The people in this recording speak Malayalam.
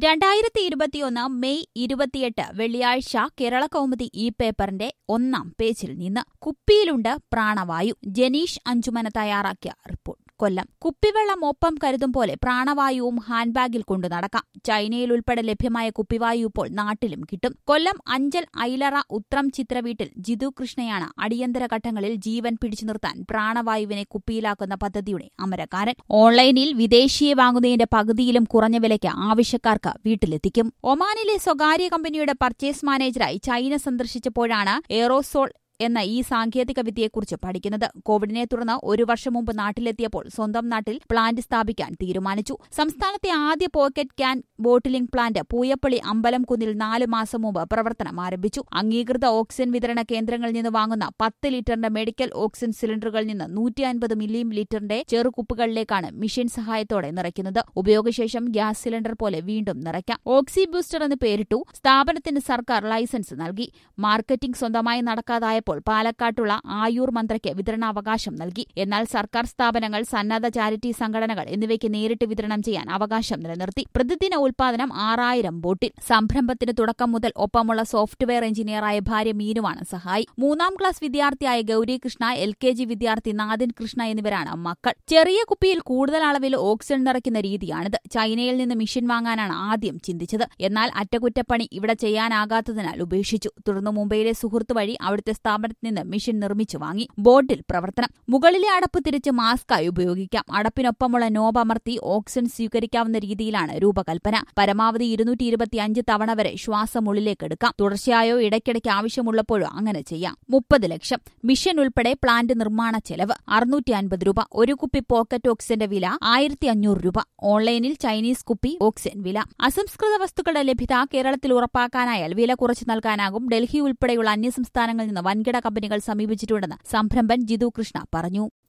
രണ്ടായിരത്തി ഇരുപത്തിയൊന്ന് മെയ് ഇരുപത്തിയെട്ട് വെള്ളിയാഴ്ച കേരള കൗമുദി ഈ പേപ്പറിന്റെ ഒന്നാം പേജിൽ നിന്ന് കുപ്പിയിലുണ്ട് പ്രാണവായു ജനീഷ് അഞ്ചുമന തയ്യാറാക്കിയ റിപ്പോർട്ട് കൊല്ലം കുപ്പിവെള്ളം ഒപ്പം കരുതും പോലെ പ്രാണവായുവും ഹാൻഡ്ബാഗിൽ കൊണ്ടു നടക്കാം ചൈനയിൽ ഉൾപ്പെടെ ലഭ്യമായ കുപ്പിവായു ഇപ്പോൾ നാട്ടിലും കിട്ടും കൊല്ലം അഞ്ചൽ ഐലറ ഉത്രം ചിത്രവീട്ടിൽ ജിതു കൃഷ്ണയാണ് അടിയന്തര ഘട്ടങ്ങളിൽ ജീവൻ പിടിച്ചു നിർത്താൻ പ്രാണവായുവിനെ കുപ്പിയിലാക്കുന്ന പദ്ധതിയുടെ അമരക്കാരൻ ഓൺലൈനിൽ വിദേശിയെ വാങ്ങുന്നതിന്റെ പകുതിയിലും കുറഞ്ഞ വിലയ്ക്ക് ആവശ്യക്കാർക്ക് വീട്ടിലെത്തിക്കും ഒമാനിലെ സ്വകാര്യ കമ്പനിയുടെ പർച്ചേസ് മാനേജറായി ചൈന സന്ദർശിച്ചപ്പോഴാണ് എയറോസോൾ എന്ന ഈ സാങ്കേതിക വിദ്യയെക്കുറിച്ച് പഠിക്കുന്നത് കോവിഡിനെ തുടർന്ന് ഒരു വർഷം മുമ്പ് നാട്ടിലെത്തിയപ്പോൾ സ്വന്തം നാട്ടിൽ പ്ലാന്റ് സ്ഥാപിക്കാൻ തീരുമാനിച്ചു സംസ്ഥാനത്തെ ആദ്യ pocket can bottling plant Pooyappally അമ്പലംകുന്നിൽ നാല് മാസം മുമ്പ് പ്രവർത്തനം ആരംഭിച്ചു അംഗീകൃത ഓക്സിജൻ വിതരണ കേന്ദ്രങ്ങളിൽ നിന്ന് വാങ്ങുന്ന പത്ത് ലിറ്ററിന്റെ മെഡിക്കൽ ഓക്സിജൻ സിലിണ്ടറുകളിൽ നിന്ന് നൂറ്റി അൻപത് മില്ലി ലിറ്ററിന്റെ ചെറുകുപ്പുകളിലേക്കാണ് മിഷൻ സഹായത്തോടെ നിറയ്ക്കുന്നത് ഉപയോഗശേഷം ഗ്യാസ് സിലിണ്ടർ പോലെ വീണ്ടും നിറയ്ക്കാം ഓക്സി ബൂസ്റ്റർ എന്ന് പേരിട്ടു സ്ഥാപനത്തിന് സർക്കാർ ലൈസൻസ് നൽകി മാർക്കറ്റിംഗ് സ്വന്തമായി നടക്കാതായപ്പോൾ പാലക്കാട്ടുള്ള ആയൂർ മന്ത്രയ്ക്ക് വിതരണാവകാശം നൽകി എന്നാൽ സർക്കാർ സ്ഥാപനങ്ങൾ സന്നദ്ധ ചാരിറ്റി സംഘടനകൾ എന്നിവയ്ക്ക് നേരിട്ട് വിതരണം ചെയ്യാൻ അവകാശം നിലനിർത്തി പ്രതിദിന ഉൽപാദനം ആറായിരം ബോട്ടിൽ സംരംഭത്തിന് തുടക്കം മുതൽ ഒപ്പമുള്ള സോഫ്റ്റ്വെയർ എഞ്ചിനീയറായ ഭാര്യ മീനുവാണ് സഹായി മൂന്നാം ക്ലാസ് വിദ്യാർത്ഥിയായ Gauri Krishna L K G വിദ്യാർത്ഥി നാദിൻ കൃഷ്ണ എന്നിവരാണ് മക്കൾ ചെറിയ കുപ്പിയിൽ കൂടുതൽ അളവിൽ ഓക്സിജൻ നിറയ്ക്കുന്ന രീതിയാണിത് ചൈനയിൽ നിന്ന് മിഷൻ വാങ്ങാനാണ് ആദ്യം ചിന്തിച്ചത് എന്നാൽ അറ്റകുറ്റപ്പണി ഇവിടെ ചെയ്യാനാകാത്തതിനാൽ ഉപേക്ഷിച്ചു തുടർന്ന് മുംബൈയിലെ സുഹൃത്ത് വഴി അവിടുത്തെ സ്ഥാപനത്തിൽ നിന്ന് മിഷൻ നിർമ്മിച്ചു വാങ്ങി ബോട്ടിൽ പ്രവർത്തനം മുകളിലെ അടപ്പ് തിരിച്ച് മാസ്കായി ഉപയോഗിക്കാം അടപ്പിനൊപ്പമുള്ള നോബ് അമർത്തി ഓക്സിജൻ സ്വീകരിക്കാവുന്ന രീതിയിലാണ് രൂപകൽപ്പന പരമാവധി ഇരുന്നൂറ്റി ഇരുപത്തിയഞ്ച് തവണ വരെ ശ്വാസം ഉള്ളിലേക്ക് എടുക്കാം തുടർച്ചയായോ ഇടയ്ക്കിടയ്ക്ക് ആവശ്യമുള്ളപ്പോഴോ അങ്ങനെ ചെയ്യാം മുപ്പത് ലക്ഷം മിഷൻ ഉൾപ്പെടെ പ്ലാന്റ് നിർമ്മാണ ചെലവ് അറുന്നൂറ്റി അൻപത് രൂപ ഒരു കുപ്പി പോക്കറ്റ് ഓക്സിജന്റെ വില ആയിരത്തി അഞ്ഞൂറ് രൂപ ഓൺലൈനിൽ ചൈനീസ് കുപ്പി ഓക്സിജൻ വില അസംസ്കൃത വസ്തുക്കളുടെ ലഭ്യത കേരളത്തിൽ ഉറപ്പാക്കാനായാൽ വില കുറച്ചു നൽകാനാകും ഡൽഹി ഉൾപ്പെടെയുള്ള അന്യസംസ്ഥാനങ്ങളിൽ നിന്ന് വൻകിട കമ്പനികൾ സമീപിച്ചിട്ടുണ്ടെന്ന് സംരംഭൻ ജിതു കൃഷ്ണ പറഞ്ഞു